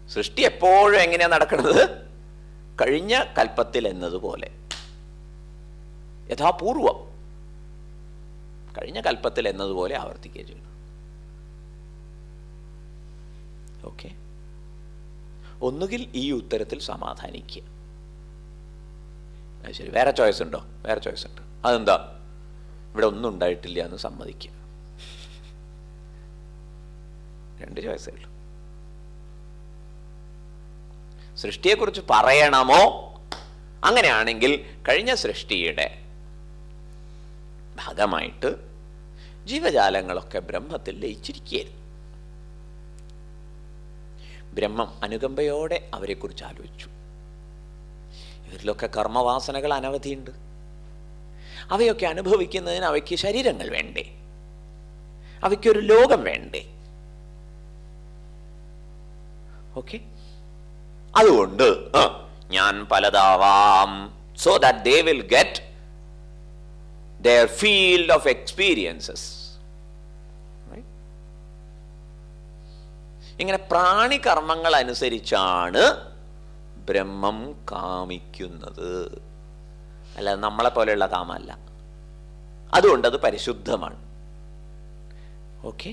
സൃഷ്ടി എപ്പോഴും എങ്ങനെയാ നടക്കുന്നത് കഴിഞ്ഞ കൽപ്പത്തിൽ എന്നതുപോലെ യഥാപൂർവം കഴിഞ്ഞ കൽപ്പത്തിൽ എന്നതുപോലെ ആവർത്തിക്കുക ചെയ്യണം ഓക്കെ ഒന്നുകിൽ ഈ ഉത്തരത്തിൽ സമാധാനിക്കുക അത് ശരി വേറെ ചോയ്സ് ഉണ്ടോ വേറെ ചോയ്സ് ഉണ്ട് അതെന്താ ഇവിടെ ഒന്നും ഉണ്ടായിട്ടില്ല എന്ന് സമ്മതിക്കുക രണ്ട് ചോയ്സേ ഉള്ളൂ സൃഷ്ടിയെക്കുറിച്ച് പറയണമോ അങ്ങനെയാണെങ്കിൽ കഴിഞ്ഞ സൃഷ്ടിയുടെ ഭാഗമായിട്ട് ജീവജാലങ്ങളൊക്കെ ബ്രഹ്മത്തിൽ ലയിച്ചിരിക്കുകയായിരുന്നു ബ്രഹ്മം അനുകമ്പയോടെ അവരെക്കുറിച്ച് ആലോചിച്ചു ഇവരിലൊക്കെ കർമ്മവാസനകൾ അനവധിയുണ്ട് അവയൊക്കെ അനുഭവിക്കുന്നതിന് അവയ്ക്ക് ശരീരങ്ങൾ വേണ്ടേ അവയ്ക്കൊരു ലോകം വേണ്ടേ ഓക്കെ അതുകൊണ്ട് ആ, ഞാൻ പലതാവാം so that they will get their field of experiences. Right? ഇങ്ങനെ പ്രാണികർമ്മങ്ങൾ അനുസരിച്ചാണ് ബ്രഹ്മം കാമിക്കുന്നത് അല്ല നമ്മളെ പോലെയുള്ള കാമല്ല അതുകൊണ്ട് അത് പരിശുദ്ധമാണ് ഓക്കെ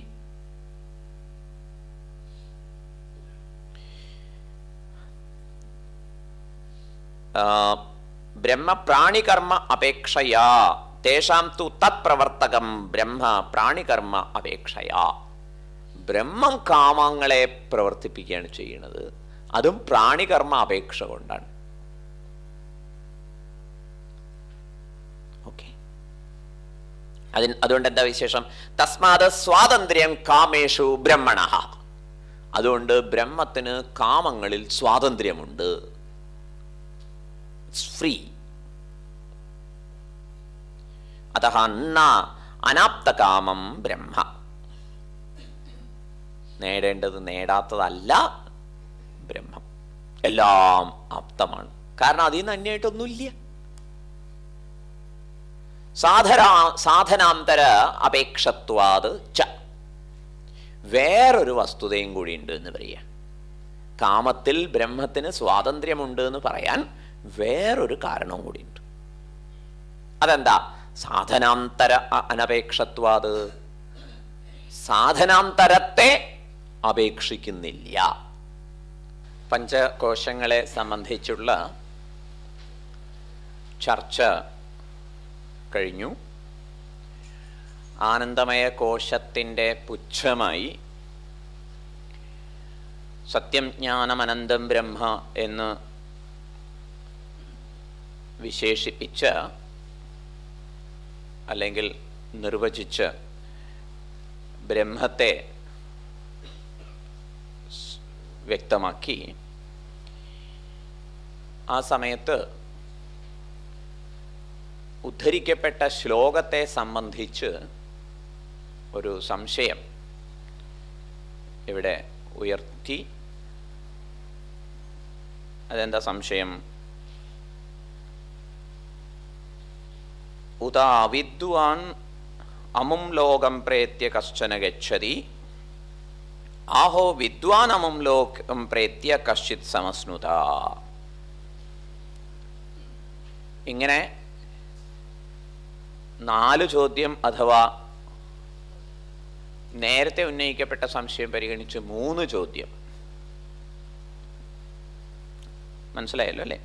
ബ്രഹ്മപ്രാണികർമ്മ അപേക്ഷയാ തേഷാം തു തത് പ്രവർത്തകം ബ്രഹ്മ പ്രാണികർമ്മ അപേക്ഷയാ ബ്രഹ്മം കാമങ്ങളെ പ്രവർത്തിപ്പിക്കുകയാണ് ചെയ്യുന്നത് അതും പ്രാണികർമ്മ അപേക്ഷ കൊണ്ടാണ് ഓക്കെ അതിന് അതുകൊണ്ട് എന്താ വിശേഷം തസ്മാത് സ്വാതന്ത്ര്യം കാമേഷു ബ്രഹ്മണ അതുകൊണ്ട് ബ്രഹ്മത്തിന് കാമങ്ങളിൽ സ്വാതന്ത്ര്യമുണ്ട് ഫ്രീ അത ന അനാപ്തകാമം ബ്രഹ്മ നേടേണ്ടത് നേടാത്തതല്ല ബ്രഹ്മം എല്ലാം ആപ്തമാണ് കാരണം അതിൽ നിന്ന് അന്യായിട്ടൊന്നുമില്ല സാധനാ സാധനാന്തര അപേക്ഷത്വാത് ച വേറൊരു വസ്തുതയും കൂടി ഉണ്ട് എന്ന് പറയുക കാമത്തിൽ ബ്രഹ്മത്തിന് സ്വാതന്ത്ര്യമുണ്ട് എന്ന് പറയാൻ വേറൊരു കാരണവും കൂടിയുണ്ട് അതെന്താ സാധനാന്തര അ- അനപേക്ഷത്വാത് സാധനാന്തരത്തെ അപേക്ഷിക്കുന്നില്ല പഞ്ചകോശങ്ങളെ സംബന്ധിച്ചുള്ള ചർച്ച കഴിഞ്ഞു ആനന്ദമയ കോശത്തിൻ്റെ പുച്ഛമായി സത്യം ജ്ഞാനം അനന്തം ബ്രഹ്മ എന്ന് വിശേഷിപ്പിച്ച അല്ലെങ്കിൽ നിർവചിച്ച് ബ്രഹ്മത്തെ സ് വ്യക്തമാക്കി ആ സമയത്ത് ഉദ്ധരിക്കപ്പെട്ട ശ്ലോകത്തെ സംബന്ധിച്ച് ഒരു സംശയം ഇവിടെ ഉയർത്തി അതെന്താ സംശയം ഉത വിദ്വാൻ അമും ലോകം പ്രേത്യ കശ്ചന ഗച്ഛതി ആഹോ വിദ്വാൻ അമും ലോകം പ്രേത്യ കശ്ചിത് സമസ്നുത ഇങ്ങനെ നാല് ചോദ്യം അഥവാ നേരത്തെ ഉന്നയിക്കപ്പെട്ട സംശയം പരിഗണിച്ച് മൂന്ന് ചോദ്യം മനസ്സിലായല്ലോ അല്ലേ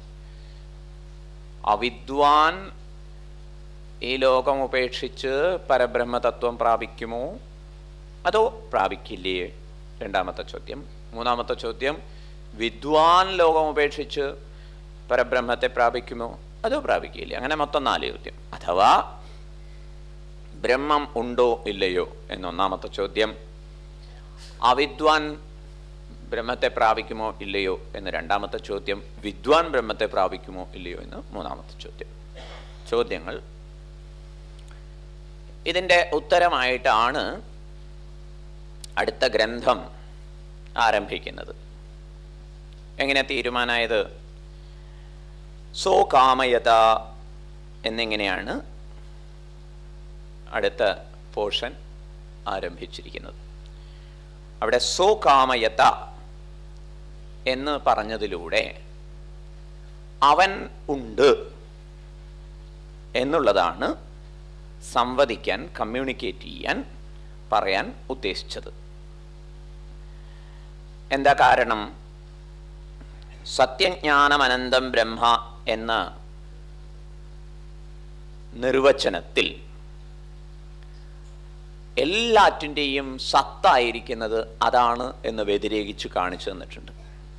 അവിദ്വാൻ ഈ ലോകം ഉപേക്ഷിച്ച് പരബ്രഹ്മതത്വം പ്രാപിക്കുമോ അതോ പ്രാപിക്കില്ലേ രണ്ടാമത്തെ ചോദ്യം മൂന്നാമത്തെ ചോദ്യം വിദ്വാൻ ലോകം ഉപേക്ഷിച്ച് പരബ്രഹ്മത്തെ പ്രാപിക്കുമോ അതോ പ്രാപിക്കില്ലേ അങ്ങനെ മൊത്തം നാല് ചോദ്യം അഥവാ ബ്രഹ്മം ഉണ്ടോ ഇല്ലയോ എന്നൊന്നാമത്തെ ചോദ്യം അവിദ്വാൻ ബ്രഹ്മത്തെ പ്രാപിക്കുമോ ഇല്ലയോ എന്ന് രണ്ടാമത്തെ ചോദ്യം വിദ്വാൻ ബ്രഹ്മത്തെ പ്രാപിക്കുമോ ഇല്ലയോ എന്ന് മൂന്നാമത്തെ ചോദ്യം ചോദ്യങ്ങൾ ഇതിൻ്റെ ഉത്തരമായിട്ടാണ് അടുത്ത ഗ്രന്ഥം ആരംഭിക്കുന്നത് എങ്ങനെ തീരുമാനമായത് സോ കാമയത എന്നിങ്ങനെയാണ് അടുത്ത പോർഷൻ ആരംഭിച്ചിരിക്കുന്നത് അവിടെ സോ കാമയത എന്ന് പറഞ്ഞതിലൂടെ അവൻ ഉണ്ട് എന്നുള്ളതാണ് സംവദിക്കാൻ കമ്മ്യൂണിക്കേറ്റ് ചെയ്യാൻ പറയാൻ ഉദ്ദേശിച്ചത് എന്താ കാരണം സത്യജ്ഞാനമനന്തം ബ്രഹ്മ എന്ന നിർവചനത്തിൽ എല്ലാറ്റിൻ്റെയും സത്തായിരിക്കുന്നത് അതാണ് എന്ന് വ്യതിരേകിച്ച് കാണിച്ചു തന്നിട്ടുണ്ട്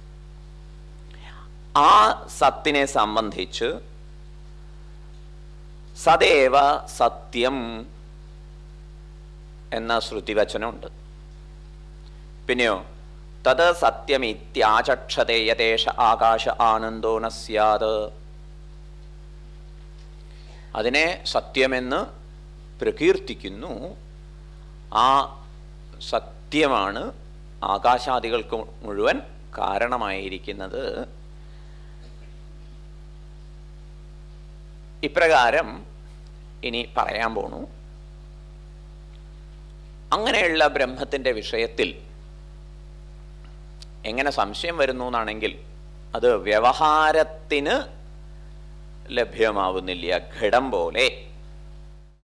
ആ സത്തിനെ സംബന്ധിച്ച് സദേവ സത്യം എന്ന ശ്രുതിവചനമുണ്ട് പിന്നെയോ തത് സത്യമിത്യാചക്ഷതേ യഥേഷ ആകാശ ആനന്ദോ ന സ്യാത് അതിനെ സത്യമെന്ന് പ്രകീർത്തിക്കുന്നു ആ സത്യമാണ് ആകാശാദികൾക്ക് മുഴുവൻ കാരണമായിരിക്കുന്നത് ഇപ്രകാരം ഇനി പറയാൻ പോണു അങ്ങനെയുള്ള ബ്രഹ്മത്തിൻ്റെ വിഷയത്തിൽ എങ്ങനെ സംശയം വരുന്നു എന്നാണെങ്കിൽ അത് വ്യവഹാരത്തിന് ലഭ്യമാവുന്നില്ല ഘടം പോലെ